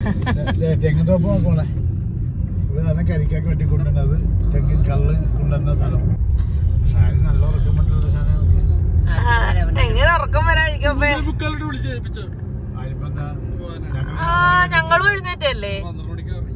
തെങ്ങിൻ തോപ്പ് നോക്കോളെ ഇവിടെയാണ് കരിക്കൊക്കെ വെട്ടി കൊണ്ടുവരുന്നത് തെങ്ങിൻ കള്ള് കൊണ്ടുവരുന്ന സ്ഥലം ഷാനി നല്ല ഉറക്കം പറ്റുള്ള ഷാനെ എങ്ങനെ ഉറക്കം വരാതിരിക്കും അപ്പേ ബുക്കാലിട്ട് വിളിച്ച് ഏൽപ്പിച്ചു ആയിപ്പോ എന്താ ആ ഞങ്ങളും എഴുന്നേറ്റല്ലേ പന്ത്രണ്ട് മണിക്ക് ഇറങ്ങി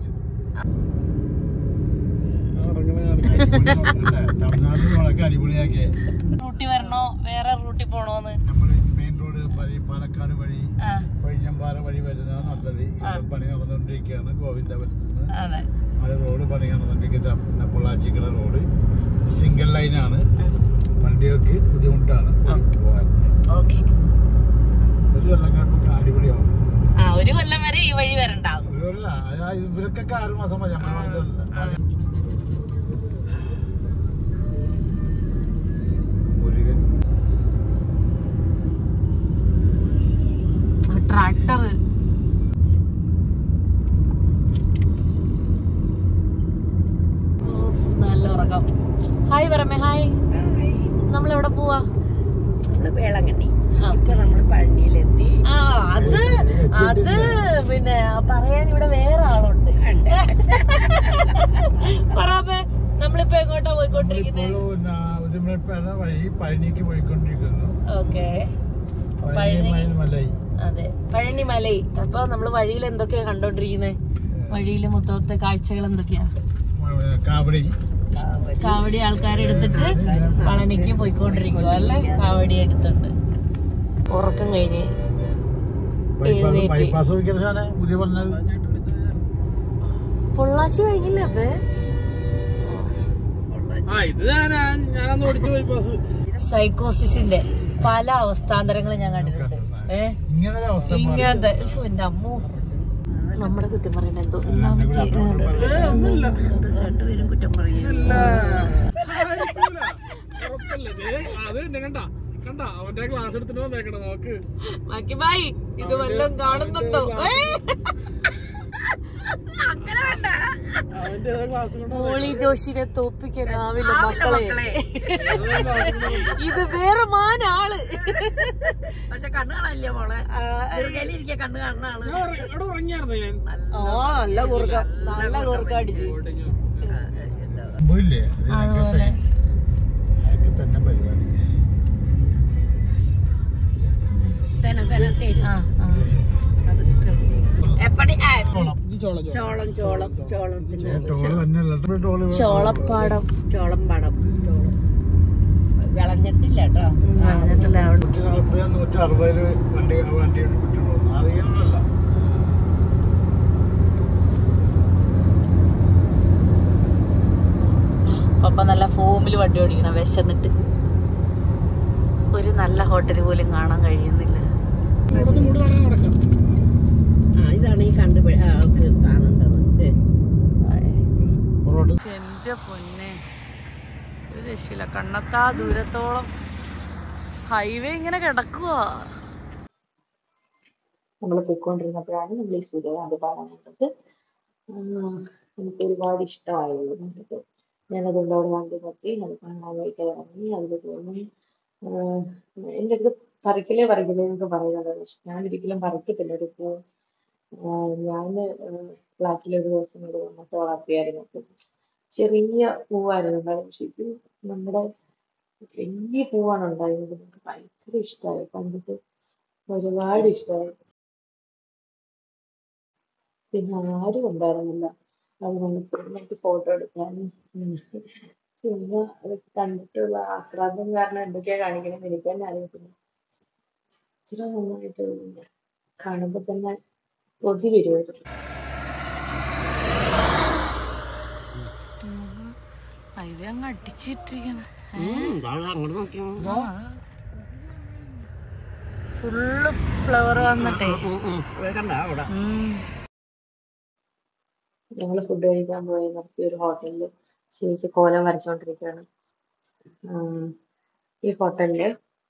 തമിഴ്നാട്ടിൽ വളരെ അടിപൊളിയാക്കിയേ റൂട്ടി വരണോ വേറെ റൂട്ടി പോണോന്ന് നമ്മള് മെയിൻ റോഡ് വഴി പാലക്കാട് വഴി ആ കൊഴിഞ്ഞമ്പാറ വഴി വരുന്നതാണ് നല്ലത് ഇവിടെ പണി നടന്നുകൊണ്ടിരിക്കുകയാണ് ഗോവിന്ദപുരത്ത് നിന്ന് അതെ അത് റോഡ് പണി നടന്നുകൊണ്ടിരിക്കുന്ന പിന്നെ പൊള്ളാച്ചിക്കട റോഡ് സിംഗിൾ ലൈനാണ് വണ്ടികൾക്ക് ബുദ്ധിമുട്ടാണ് പോകാൻ ഓക്കെ ഒരു കൊല്ലം കഴിയുമ്പോൾ അടിപൊളിയാവും ആ ഒരു കൊല്ലം വരെ ഈ വഴി വരണ്ടാവും ഒരു കൊല്ല ഇവർക്കൊക്കെ ആറ് മാസം മതി നമ്മൾ മുരുകൻ ട്രാക്ടർ നല്ല ഉറക്കം ഹായ് പറമേ ഹായ് നമ്മൾ എവിടെ പോവാ നമ്മള് വേളാങ്കണ്ണി ആ. ഇപ്പൊ നമ്മള് പഴനിയിലെത്തി ആ അത് അത് പിന്നെ പറയാൻ ഇവിടെ വേറെ ആളുണ്ട് പറയാമേ നമ്മളിപ്പോ എങ്ങോട്ടാ പോയിക്കൊണ്ടിരിക്കുന്നത് നമ്മളിപ്പോൾ ഉദിമൽപ്പേര വഴി പഴനിക്ക് പോയിക്കൊണ്ടിരിക്കുന്നു ഓക്കെ പഴനി പഴനി. മലൈ അതെ പഴനി മലൈ അപ്പൊ നമ്മള് വഴിയിൽ എന്തൊക്കെയാ കണ്ടോണ്ടിരിക്കുന്നത് വഴിയിൽ മൊത്തത്തെ കാഴ്ചകൾ എന്തൊക്കെയാ കാവടി കാവടി ആൾക്കാരെ എടുത്തിട്ട് പളനിക്ക് പോയിക്കൊണ്ടിരിക്കുക അല്ലേ കാവടി എടുത്തിട്ട് ഉറക്കം കഴിഞ്ഞ് ബൈപ്പാസ് എഴുന്നേറ്റ്. ബൈപ്പാസ് നോക്കിയ ഷാനെ പുതിയ പറഞ്ഞത് പൊള്ളാച്ചി കഴിഞ്ഞില്ല അപ്പേ ആ ഇത് ഞാൻ ഞാനന്ന് ഓടിച്ചു പോയി പാസ് സൈക്കോസിന്റെ പല അവസ്ഥാന്തരങ്ങളും ഞാൻ കണ്ടിട്ടുണ്ട് ഏ ഇങ്ങനെ ഒരു അവസ്ഥ ഇങ്ങനത്തെ ഉഫ്, എന്റെ അമ്മു നമ്മുടെ കുറ്റം പറയണ്ട എന്തോ നാം ചെയ്തതുകൊണ്ട്. രണ്ടുപേരും കുറ്റം പറയും ഉറപ്പല്ലേ ദേ, അത് എന്നെ കണ്ട കണ്ട അവന്റെ ക്ലാസ് എടുത്തിട്ട് വന്നേക്കണം നോക്ക് ബാക്കി ബായ് ഇത് വല്ലതും കാണുന്നുണ്ടോ ഏ? അവന്റെ ക്ലാസ് കൊണ്ട് മോളി ജോഷിനെ തോപ്പിക്കാനാവില്ല മക്കളെ ഇത് വേറെ മാനാള് പക്ഷെ കണ്ണു കാണാനില്ല മോളെ ആ, ദീർഘയിലിരിക്കെ കണ്ണു കാണുന്ന ആള് ഞാൻ ഉറ- ഇവിടെ ഉറങ്ങിയായിരുന്നു ഞാൻ ആ നല്ല കുറുക്ക നല്ല കുറുക്ക അടിച്ച് ഓടിഞ്ഞു. സംഭവമില്ലേ അതിനൊക്കെ അതുപോലെ. same. അതൊക്കെ തന്നെ പരിപാടി തന്നെ തന്നെ തരും ആ ആ പതുക്കെ. എപ്പടി ആ, ഇത് ചോളം ചോളം. ചോളം ചോളം ചോളത്തിന് ടോള് തന്നെയല്ല ടോള് ചോളപ്പാടം ചോളം പടം ചോളം വിളഞ്ഞിട്ടില്ല കേട്ടോ പറഞ്ഞിട്ടില്ല അവിടെ നൂറ്റി നാൽപ്പത് നൂറ്റി അറുപത് വണ്ടി വണ്ടി കിട്ടുള്ളൂ അറിയണമല്ല പപ്പ നല്ല ഫോമിൽ വണ്ടി ഓടിക്കണം വിശന്നിട്ട് ഒരു നല്ല ഹോട്ടൽ പോലും കാണാൻ കഴിയുന്നില്ല ഇവിടെ നിന്ന് ഇങ്ങോട്ട് വേണമെങ്കിൽ നടക്കാം ആ ഇതാണ് ഈ കണ്ടു ആൾക്ക് കാണേണ്ടത് ദേ. റോഡ് എന്റെ പൊന്നെ ഒരു രക്ഷയില്ല കണ്ണത്താ ദൂരത്തോളം ഹൈവേ ഇങ്ങനെ കിടക്കുക നമ്മൾ പോയിക്കൊണ്ടിരുന്നപ്പോഴാണ് നമ്മൾ ഈ സൂര്യകാന്തി പാടം കണ്ടത് ഉം, എനിക്ക് ഒരുപാട് ഇഷ്ടമായിരുന്നു കണ്ടിട്ട് ഞാനതുകൊണ്ട് അവിടെ വണ്ടി നിർത്തി അത് കാണാനായിട്ട് ഇറങ്ങി അതിൽ പോയി ഉം, എൻ്റെ അടുത്ത് പറിക്കലേ പറിക്കലേ എന്നൊക്കെ പറയുന്നത് പക്ഷെ ഞാൻ ഒരിക്കലും പറിക്കത്തില്ല ഒരു പൂ ഞാൻ ഫ്ലാറ്റിൽ ഒരു ദിവസം ഒരു വന്നിട്ട് വളർത്തിയായിരുന്നു അപ്പൊ ചെറിയ പൂവായിരുന്നു ഉണ്ടായത് പക്ഷെ ഇത് നമ്മുടെ വലിയ പൂവാണ് ഉണ്ടായിരുന്നത് എനിക്ക് ഭയങ്കര ഇഷ്ടമായി കണ്ടിട്ട് ഒരുപാട് ഇഷ്ടമായി പിന്നെ ആരും ഉണ്ടായിരുന്നില്ല അതുകൊണ്ട് എനിക്ക് ഫോട്ടോ എടുക്കാനും ചുമ്മാ അത് കണ്ടിട്ടുള്ള ആസ്വാദനം കാരണം എന്തൊക്കെയാ കാണിക്കണമെന്ന് എനിക്ക് തന്നെ അറിയത്തില്ല ഇച്ചിരി നന്നായിട്ട് തോന്നുന്നു കാണുമ്പോ തന്നെ കൊതി വരുമായിരുന്നു ഹൈവേ അങ്ങ് അടിച്ചിട്ടിരിക്കണ ഫുള്ള് ഫ്ലവർ വന്നിട്ടേ കണ്ട അവിടെ ഞങ്ങൾ ഫുഡ് കഴിക്കാൻ പോയി നിർത്തിയ ഒരു ഹോട്ടലിൽ ചേച്ചി കോലം വരച്ചുകൊണ്ടിരിക്കുകയാണ് ഉം, ഈ ഹോട്ടലില്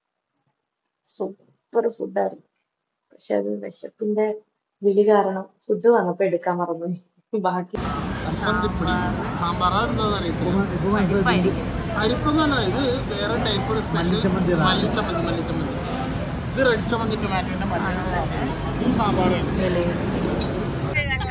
സൂപ്പർ ഫുഡായിരുന്നു പക്ഷെ അത് വിശപ്പിന്റെ വിളി കാരണം ഫുഡ് വന്നപ്പോ എടുക്കാൻ മറന്നുപോയി ബാക്കി ചമ്മന്തിപ്പൊടി സാമ്പാർ അതെന്താന്ന് അറിയത്തില്ല ഇപ്പൊ മനസ്സിലായി അരിപ്പൊന്നല്ല ഇത് വേറെ ടൈപ്പ് സ്പെഷ്യൽ മല്ലിച്ചമ്മന്തി മല്ലിച്ചമ്മന്തി ഇത് റെഡ് ചമ്മന്തി ടൊമാറ്റോന്റെ മല്ലി സാമ്പാർ സാമ്പാറാണ്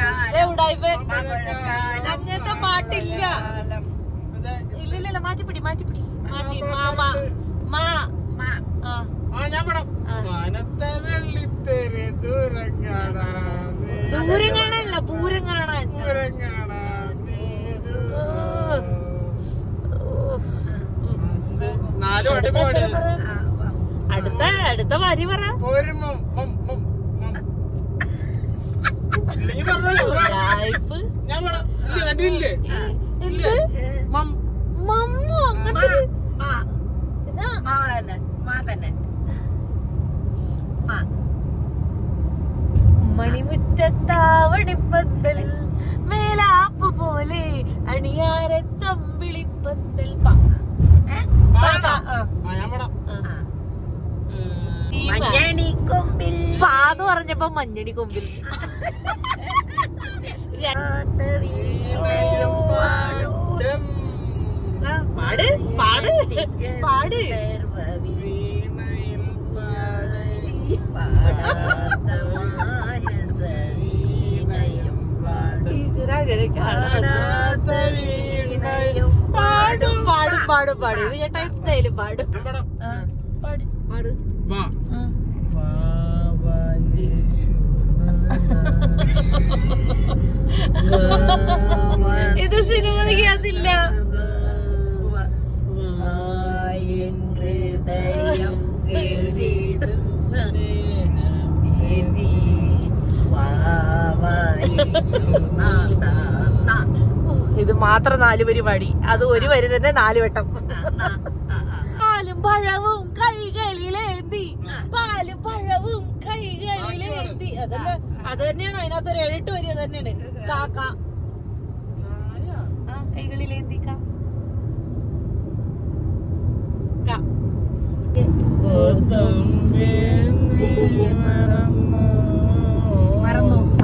ഉടായ്പ അങ്ങനത്തെ പാട്ടില്ല ഇല്ല ഇല്ല ഇല്ല മാറ്റിപ്പിടി മാറ്റിപ്പിടി മാറ്റി മാമ മാ ആ ആ ഞാൻ പടം ആ. മാനത്തെ വെള്ളിത്തേരെ ദൂരം കാണാൻ ദൂരം കാണാനല്ല പൂരം കാണാൻ ദൂരം കാണാൻ നാല് വണ്ടി പോടെ അടുത്ത അടുത്ത വരി പറ ഒരു മം മം മം മം ഇല്ലെങ്കിൽ പറഞ്ഞല്ലോ ഉടായ്പ് ഞാൻ പടം ഇല്ല എന്റെ ഇല്ലേ എന്ത് മം മമ്മു അങ്ങനത്തെ ഒരു- ഇതാ, മണിമുറ്റത്താവണിപ്പന്തൽ മേലാപ്പ് പോലെ അണിയാരത്തമ്പിളിപ്പന്തൽ പ. പാടാ. പാ, ആ. ആ ഞാൻ പടം ആ. ടീമാ. മഞ്ഞണിക്കൊമ്പിൽ പാന്ന് പറഞ്ഞപ്പോ മഞ്ഞണി കൊമ്പിൽ വീണയും പാടും ആ, പാട് പാട് പാട് സർവ്വവി വീണയിൽ പാടി പാടാത്ത മാനസവീണയും പാടും ഈശ്വര അങ്ങനെ കാണാൻ പാടാത്ത വീണയും പാടും പാടും പാടും പാടും ഇത് ചേട്ടാ എന്തായാലും പാടും ഞാൻ പടം ആ, പാട് പാടും വാ ആ. ഇത് സിനിമയ്ക്കകത്തില്ല വായൻ ഹൃദയം എഴുതിയിടും സ്നേഹമേരി വാവായേശുനാഥ ഇത് മാത്രം നാല് വരി പാടി അത് ഒരു വരി തന്നെ നാല് വട്ടം പാലും പഴവും കൈകളിലേന്തി പാലും പഴവും കൈകളിലേന്തി അതല്ല അത് തന്നെയാണ് അതിനകത്ത് ഒരു ഏഴെട്ട് വരി അത് തന്നെയാണ് കാക്ക ആ കൈകളിലേന്തി കാ കാ. മറന്നു ഉമ്മ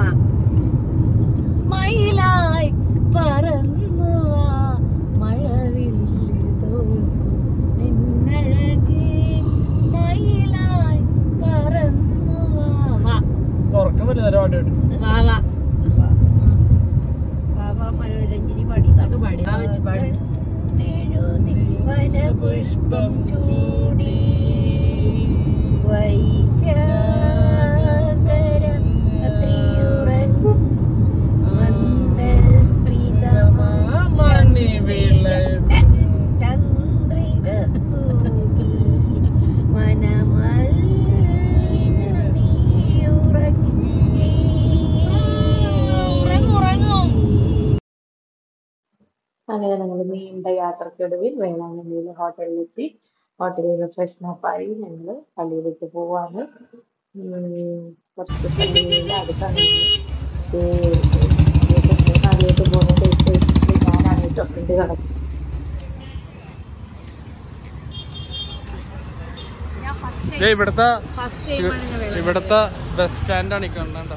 മയിലായി പറന്നു വാ മഴവില്ല് തോൽക്കും നിന്നഴകേ മയിലായി പറന്നു വാ വാ ഉറക്കം വരുന്ന പാട്ട് വാ വാ ബാബ മനോരഞ്ജിനി പാടി അത് പാടി ആ വെച്ച് പാടി പുഷ്പം ചൂടി വൈശാസരം അത്രിയുറങ്ങും മന്ദസ്മൃതമാ മണി വീള ചന്ദ്രിക തൂകി മനമല്ലിന നീയുറങ്ങി ഉറങ്ങും, ഉറങ്ങും. അങ്ങനെ ഞങ്ങൾ നീണ്ട യാത്രക്കൊടുവിൽ വേളാങ്കണ്ണിയിലെ ഹോട്ടലിലെത്തി ഹോട്ടലിൽ റിഫ്രഷ്നപ്പായി ഞങ്ങൾ പള്ളിയിലേക്ക് പോവാണ് ഉം, കുറച്ച് പള്ളിയിൽ അടുത്താണ് സ്റ്റേ ആദ്യമായിട്ട് പോകുന്ന ഡേറ്റ് ഞാനാണ് ഈ ടൊക്കിൻ്റെ കട ഇവിടുത്തെ ഫസ്റ്റ് ടൈമാണ് ഞാൻ വെള്ളം ഇവിടുത്തെ ബസ് സ്റ്റാൻഡാണ് ഈ കണ്ടോ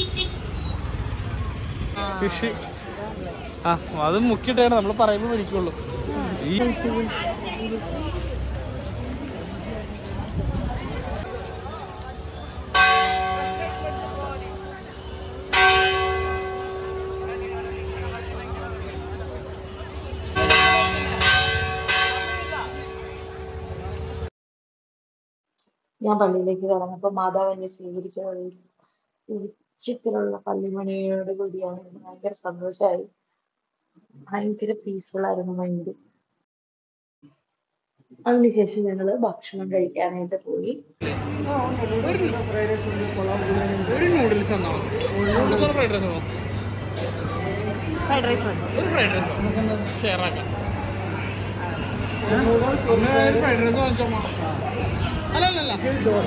ഫിഷ് ആ അത് മുക്കിയിട്ടാണ് നമ്മൾ പറയുമ്പോൾ മേടിക്കുള്ളൂ ഈ ഞാൻ പള്ളിയിലേക്ക് കടന്നപ്പോൾ മാതാവ് എന്നെ സ്വീകരിച്ച ഒരു ഉച്ചത്തിലുള്ള പള്ളിമണിയോട് കൂടിയാണ് എനിക്ക് ഭയങ്കര സന്തോഷമായി ഭയങ്കര പീസ്ഫുൾ ആയിരുന്നു മൈൻഡ് അതിനുശേഷം ഞങ്ങൾ ഭക്ഷണം കഴിക്കാനായിട്ട് പോയി ഒരു നൂഡിൽസ് തന്നാ noodles fried rice fried rice വേണം ഒരു ഫ്രൈഡ് റൈസ് ഷെയർ ആക്കാം ഫ്രൈഡ് റൈസ് വാങ്ങിച്ചോ അല്ല അല്ല അല്ല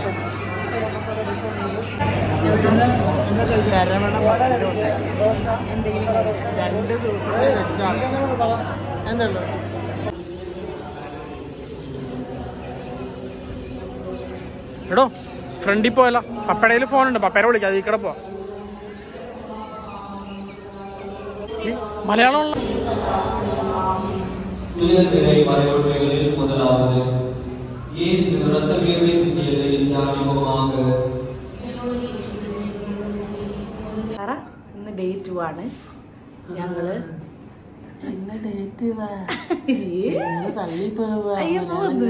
ശരവണ മകനുണ്ട് രണ്ട് ദിവസത്തെ വെച്ചാണ് എന്തല്ലോ എടോ ഫ്രണ്ടിൽ പോയല്ലോ പപ്പടയിൽ ഫോണുണ്ട് പപ്പേരെ വിളിക്കാം അതിൽ കൂടെ പോവാം ഈ മലയാളം ഉള്ള துயர்நிலை மறைவுகளில் முதலாவது இயேசு இரத்த வியர்வை சிந்தியதை தியானிப்போமாக പറ ഇന്ന് ഡേ ടു ആണ് ഞങ്ങള് അയ്യോ, പോന്ന്.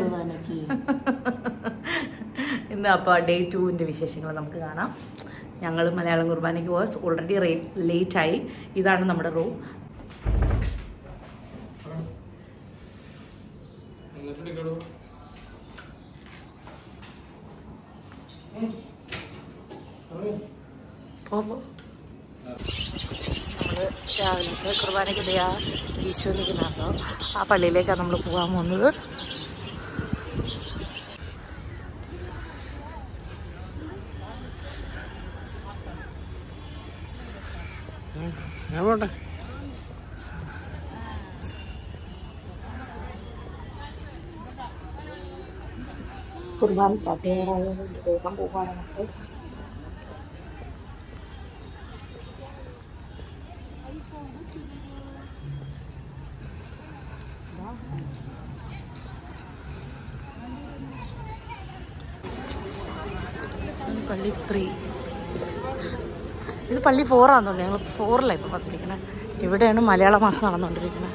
ഇന്ന് അപ്പോൾ ഡേ ടുവിൻ്റെ വിശേഷങ്ങൾ നമുക്ക് കാണാം ഞങ്ങൾ മലയാളം കുർബാനയ്ക്ക് പോകാൻ ഓൾറെഡി ലേറ്റ് ആയി ഇതാണ് നമ്മുടെ റൂം പോകുമ്പോൾ നമ്മൾ രാവിലത്തെ കുർബാനയ്ക്ക് ദയാ ഈശോ നിൽക്കുന്നുണ്ടോ ആ പള്ളിയിലേക്കാണ് നമ്മൾ പോകാൻ പോകുന്നത് ഞാൻ പോട്ടെ കുർബാന സ്റ്റാർട്ട് ചെയ്യാറായതുകൊണ്ട് വേഗം പോകാണ് നമുക്ക് പള്ളി ത്രീ ഇത് പള്ളി ഫോറാന്ന് തോന്നുന്നു ഞങ്ങൾ ഫോറിലാണ് ഇപ്പോൾ പത്തിരിക്കണേ ഇവിടെയാണ് മലയാള മാസം നടന്നുകൊണ്ടിരിക്കുന്നത്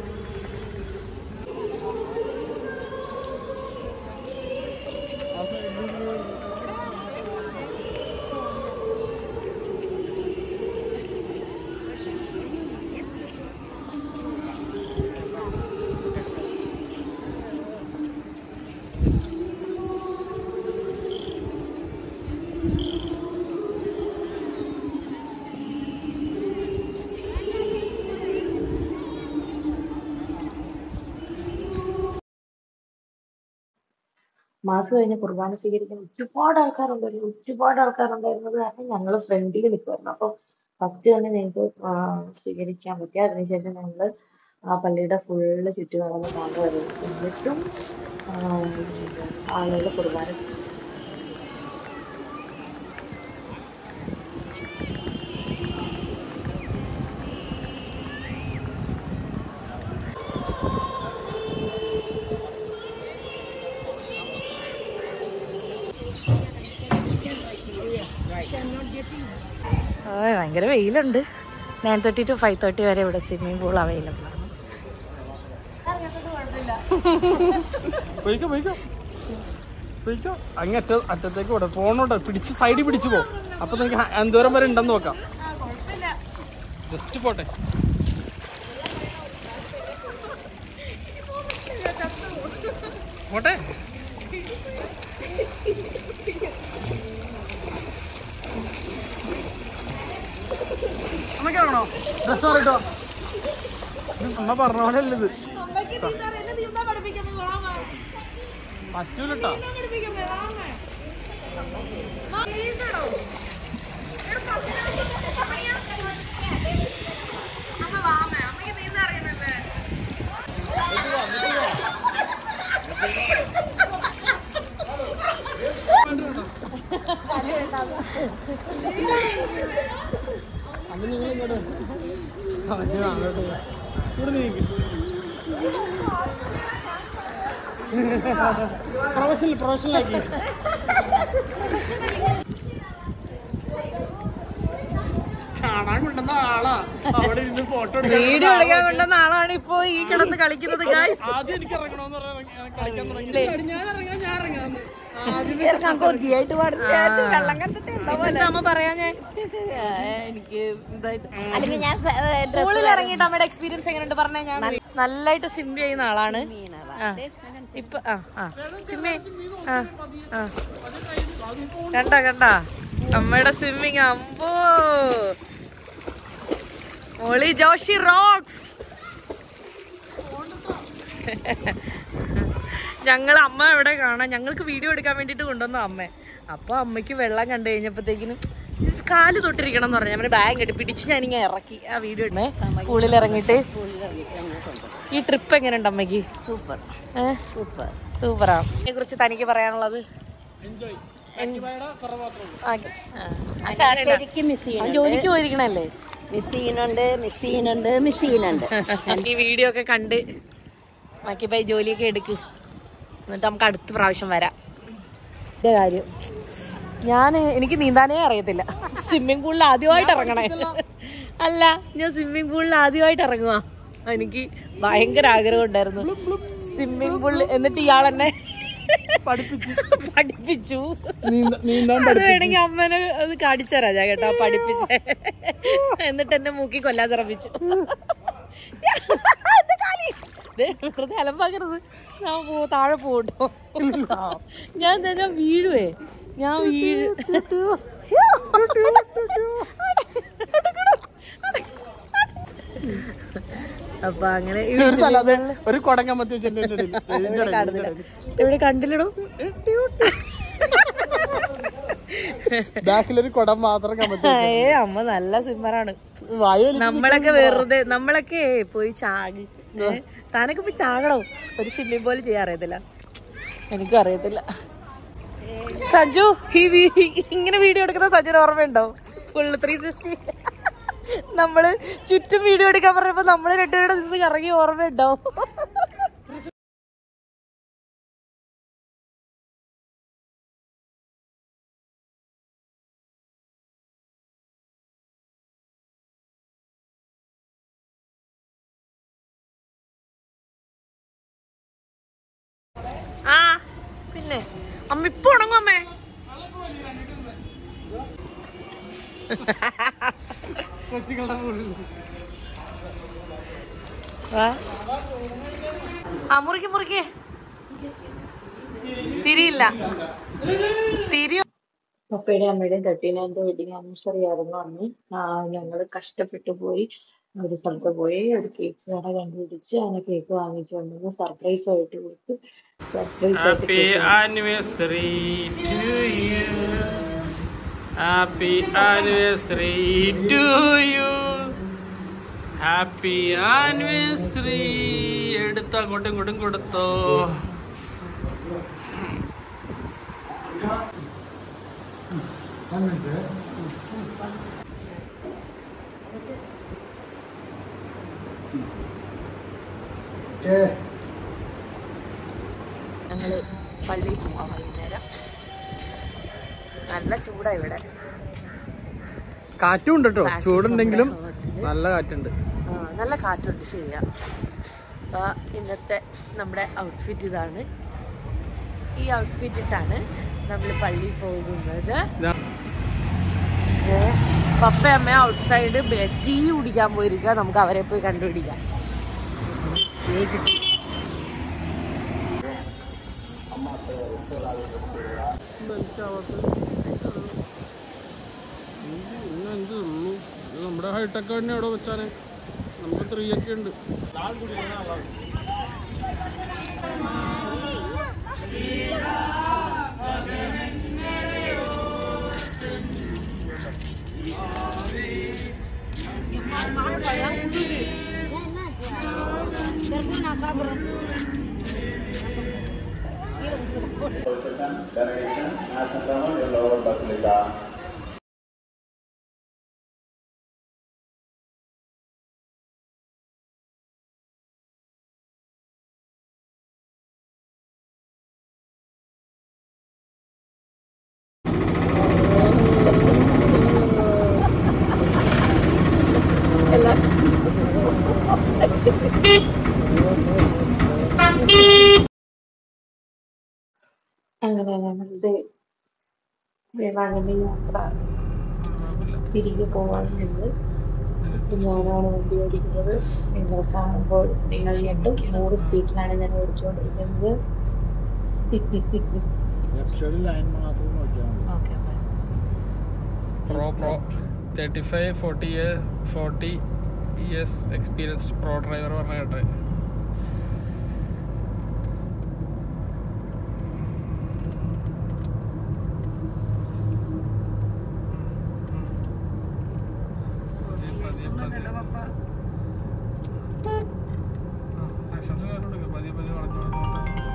മാസ് കഴിഞ്ഞ് കുർബാന സ്വീകരിക്കാൻ ഒരുപാട് ആൾക്കാരുണ്ടായിരുന്നു ഒരുപാട് ആൾക്കാരുണ്ടായിരുന്നത് കാരണം ഞങ്ങൾ ഫ്രണ്ടിൽ നിൽക്കുമായിരുന്നു അപ്പൊ ഫസ്റ്റ് തന്നെ ഞങ്ങൾക്ക് സ്വീകരിക്കാൻ പറ്റി അതിനുശേഷം ഞങ്ങൾ ആ പള്ളിയുടെ ഫുള്ള് ചുറ്റും നടന്ന് കാണുമായിരുന്നു എന്നിട്ടും ആളുകൾ കുർബാന സ്വീ- ആ, ഭയങ്കര വെയിലുണ്ട് nine thirty to five thirty വരെ ഇവിടെ സ്വിമ്മിംഗ് പൂൾ അവൈലബിൾ ആണ് പോയിക്കോ പോയിക്കോ പോയിക്കോ അങ്ങ് അറ്റ അറ്റത്തേക്ക് വിടാം പോണോട്ടെ പിടിച്ച് സൈഡിൽ പിടിച്ചു പോ അപ്പൊ നിനക്ക് ഹ- എന്തോരം വരെ ഉണ്ടെന്ന് നോക്കാം ജസ്റ്റ് പോട്ടെ പോട്ടെ അമ്മയ്ക്ക് ഇറങ്ങണോ ഡ്രസ് മാറിട്ടോ അമ്മ പറഞ്ഞ പോലെ അല്ലത് പറ്റൂലട്ടോ അന്ന് നിങ്ങൾ ഇങ്ങോട്ട് അവന് അങ്ങോട്ട് പോ. ഇവിടെ നീക്ക് പ്രൊഫഷണൽ പ്രൊഫഷണൽ ആക്കി കാണാൻ കൊണ്ടുവന്ന ആളാ അവിടെ ഇരുന്ന് ഫോട്ടോ വീഡിയോ എടുക്കാൻ കൊണ്ടുവന്ന ആളാണ് ഇപ്പോ ഈ കിടന്ന് കളിക്കുന്നത് ഗായ്സ് ആദ്യം എനിക്ക് ഇറങ്ങണമെന്ന് പറഞ്ഞാൽ കളിക്കാൻ തുടങ്ങി ഞാൻ ഇറങ്ങാം ഞാൻ ഇറങ്ങാന്ന് ആദ്യം എന്നിട്ട് അമ്മ പറയാ ഞാൻ എനിക്ക് ഇതായിട്ട് പൂളിൽ ഇറങ്ങിയിട്ട് അമ്മയുടെ എക്സ്പീരിയൻസ് എങ്ങനെയുണ്ട് പറഞ്ഞേ ഞാൻ നല്ലായിട്ട് സ്വിം ചെയ്യുന്ന ആളാണ് ആ. ഇപ്പൊ ആ ആ സ്വിം ആ ആ കണ്ട കണ്ട അമ്മയുടെ സ്വിമ്മിങ് അമ്പോ മോളി ജോഷി റോക്സ് ഞങ്ങൾ അമ്മ എവിടെ കാണാം ഞങ്ങൾക്ക് വീഡിയോ എടുക്കാൻ വേണ്ടിയിട്ട് കൊണ്ടുവന്ന അമ്മ അപ്പൊ അമ്മയ്ക്ക് വെള്ളം കണ്ടു കഴിഞ്ഞപ്പോഴത്തേക്കിനും കാല് തൊട്ടിരിക്കണം എന്ന് പറഞ്ഞു നമ്മുടെ ബാഗ് കെട്ടി പിടിച്ച് ഞാനിങ്ങനെ ഇറക്കി ആ വീഡിയോ ഇടണേ പൂളിൽ ഇറങ്ങിയിട്ട് ഈ ട്രിപ്പ് എങ്ങനെയുണ്ട് അമ്മയ്ക്ക് സൂപ്പർ ഏഹ് സൂപ്പർ സൂപ്പറാ ഇതിനെ കുറിച്ച് തനിക്ക് പറയാനുള്ളത് എൻജോയ് ശരിക്കും മിസ് അവൻ ചെയ്യുന്നുണ്ട് ജോലിക്ക് പോയിരിക്കണല്ലേ മിസ് ചെയ്യുന്നുണ്ട് മിസ് ചെയ്യുന്നുണ്ട് മിസ് ചെയ്യുന്നുണ്ട് ഈ വീഡിയോ ഒക്കെ കണ്ട് ബാക്കി പോയി ജോലിയൊക്കെ എടുക്ക് എന്നിട്ട് നമുക്ക് അടുത്ത പ്രാവശ്യം വരാം എന്റെ കാര്യം ഞാൻ എനിക്ക് നീന്താനേ അറിയത്തില്ല സ്വിമ്മിംഗ് പൂളിൽ ആദ്യമായിട്ട് ഇറങ്ങണേ അല്ല ഞാൻ സ്വിമ്മിംഗ് പൂളിൽ ആദ്യമായിട്ട് ഇറങ്ങുക എനിക്ക് ഭയങ്കര ആഗ്രഹം ഉണ്ടായിരുന്നു സ്വിമ്മിംഗ് പൂളിൽ എന്നിട്ട് ഇയാൾ എന്നെ പഠിപ്പിച്ച് പഠിപ്പിച്ചു നീന്താൻ അത് വേണമെങ്കിൽ അമ്മനെ അത് കാണിച്ചു തരാം ഞാൻ കേട്ടോ പഠിപ്പിച്ചേ എന്നിട്ട് എന്നെ മൂക്കി കൊല്ലാൻ ശ്രമിച്ചു എന്റെ കാലി. ദേ, വെറുതെ അലമ്പാക്കരുത് ഞാൻ പോ താഴെ പോട്ടോ ഞാൻ ദേ, ഞാൻ വീഴുവേ ഞാൻ വീഴ് അപ്പൊ അങ്ങനെ ഒരു തല അത് ഒരു കൊടങ്ങമ്മത്തി വെച്ച് എന്റെ ഇടയിൽ. ഇതിന്റെ ഇടയിൽ, ഇതിന്റെ ഇടയിൽ. ഇവിടെ കണ്ടില്ലടോ ബാക്കിലൊരു കുടം മാത്രം കമ്മത്തി ഏ അമ്മ നല്ല സിമ്മറാണ് വായു വലിച്ച് നമ്മളൊക്കെ വെറുതെ നമ്മളൊക്കെ പോയി ചാകി ഏ, താനൊക്കെ പോയി ചാകണോ ഒരു സ്വിമ്മിംഗ് പോലും ചെയ്യാൻ അറിയത്തില്ല എനിക്കും അറിയത്തില്ല സജു ഈ വീ- ഇങ്ങനെ വീഡിയോ എടുക്കുന്ന സജുന് ഓർമ്മയുണ്ടോ ഫുള്ള് ത്രീ സിക്സ്റ്റി നമ്മള് ചുറ്റും വീഡിയോ എടുക്കാൻ പറഞ്ഞപ്പോ നമ്മള് രണ്ടുപേരുടെ നിന്ന് കറങ്ങി ഓർമ്മയുണ്ടോ ആ പിന്നെ അമ്മ ഇപ്പൊ ഉണങ്ങും അമ്മേ കൊച്ചുകളുടെ മുകളിൽ. വാ. ആ മുറിക്ക് മുറിക്ക് തിരിയില്ല തിരി പപ്പയുടെ അമ്മയുടെയും തട്ടീനേന്റെ വെഡിങ് ആനിവേഴ്സറി ആയിരുന്നു അന്ന് ഞങ്ങൾ കഷ്ടപ്പെട്ടു പോയി ഒരു സ്ഥലത്ത് പോയി ഒരു കേക്ക് കട കണ്ടുപിടിച്ച് അങ്ങനെ കേക്ക് വാങ്ങിച്ചു കൊണ്ടുവന്ന് സർപ്രൈസ് ആയിട്ട് കൊടുത്തു സർപ്രൈസ് ആയിട്ട് happy cake anniversary to you happy anniversary to you happy anniversary എടുത്ത് അങ്ങോട്ടും ഇങ്ങോട്ടും കൊടുത്തോ ഓക്കേ. ഞങ്ങള് പള്ളിയിൽ പോവാം വൈകുന്നേരം നല്ല ചൂടാ ഇവിടെ കാറ്റും ഉണ്ട് കേട്ടോ കാറ്റും ചൂടുണ്ടെങ്കിലും ഉണ്ട്. നല്ല കാറ്റുണ്ട് ആ, നല്ല കാറ്റുണ്ട് ശരിയാ അപ്പൊ ഇന്നത്തെ നമ്മുടെ ഔട്ട്ഫിറ്റ് ഇതാണ് ഈ ഔട്ട്ഫിറ്റ് ഇട്ടാണ് നമ്മൾ പള്ളിയിൽ പോകുന്നത് ഇതാ. ഏ, പപ്പ അമ്മ ഔട്ട് സൈഡ് ടീ കുടിക്കാൻ പോയിരിക്കുക നമുക്ക് അവരെ പോയി കണ്ടുപിടിക്കാം നമ്മുടെ ഹൈടെക് തന്നെ അവിടെ വെച്ചാല് നമുക്ക് ത്രീ ഒക്കെ ഉണ്ട് അങ്ങനെ ഞങ്ങളുടെ വേളാങ്കണ്ണി യാത്ര തിരികെ പോകാനുണ്ട് ഞാനാണ് വണ്ടി ഓടിക്കുന്നത് നിങ്ങൾ കാണുമ്പോൾ നിങ്ങൾ ഞെട്ടും നൂറ് സ്പീഡിലാണ് ഞാൻ ഓടിച്ചുകൊണ്ടിരിക്കുന്നത് ലെഫ്റ്റ് സൈഡിൽ ലൈൻ മാത്രം നോക്കിയാൽ മതി pro pro thirty five forty year forty years experienced pro driver പറഞ്ഞ കേട്ടെ പതിയെ പതിയെ വളഞ്ഞു വളഞ്ഞു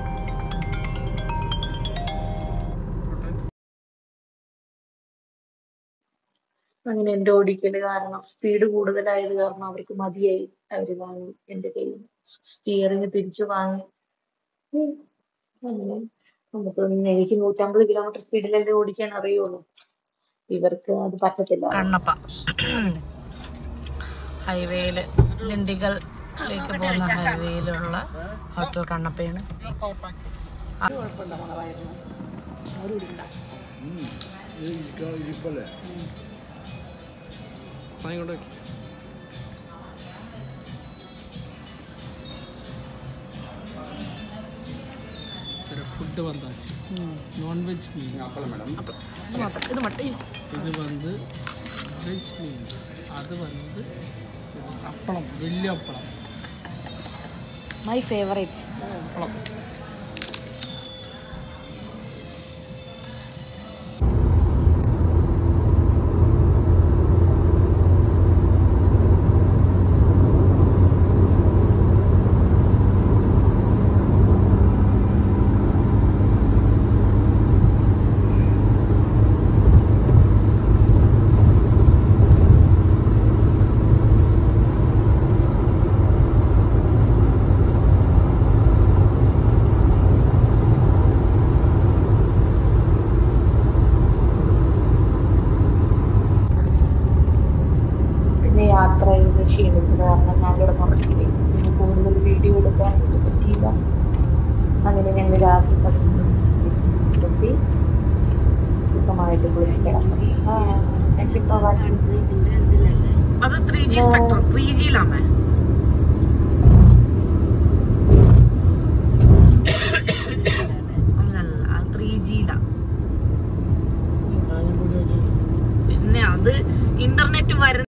പോട്ടെ അങ്ങനെ എൻ്റെ ഓടിക്കല് കാരണം സ്പീഡ് കൂടുതലായത് കാരണം അവർക്ക് മതിയായി അവർ വാങ്ങി എൻ്റെ കയ്യിൽ സ്റ്റിയറിംഗ് തിരിച്ചു വാങ്ങി ഉം. അങ്ങനെ നമുക്ക് എനിക്ക് നൂറ്റമ്പത് കിലോമീറ്റർ സ്പീഡിലല്ലേ ഓടിക്കാൻ അറിയുള്ളൂ ഇവർക്ക് അത് പറ്റത്തില്ല കണ്ണപ്പ ഹൈവേയിൽ ദിണ്ടിഗലിലേക്ക് പോകുന്ന ഹൈവേയിലുള്ള ഹോട്ടൽ കണ്ണപ്പയാണ് ഇങ്ങോട്ട് വെക്ക്. ഇവിടെ ഫുഡ് വന്നാச்சு നോൺവെജ് മീൻ ഇത് മാത്രം ഇത് മട്ടൻ ഇത് വന്ന് വെജ് മീൻ അത് വന്ന് അപ്പളം വലിയ അപ്പളം മൈ ഫേവറേറ്റ് അപ്പളം പിന്നെ യാത്ര ചെയ്ത് ക്ഷീണിച്ചത് കാരണം ഞാനിവിടെ ഉറങ്ങിപ്പോയി പിന്നെ കൂടുതൽ വീഡിയോ എടുക്കാൻ എനിക്ക് പറ്റിയില്ല അങ്ങനെ ഞങ്ങൾ രാത്രി പതിനൊന്ന് സുഖമായിട്ട് കുളിച്ച് കിടന്നു താങ്ക് യു ഫോർ വാച്ചിങ് അത് ത്രീ ജി സ്പെക്ട്രം ത്രീ ജിയിലാമേ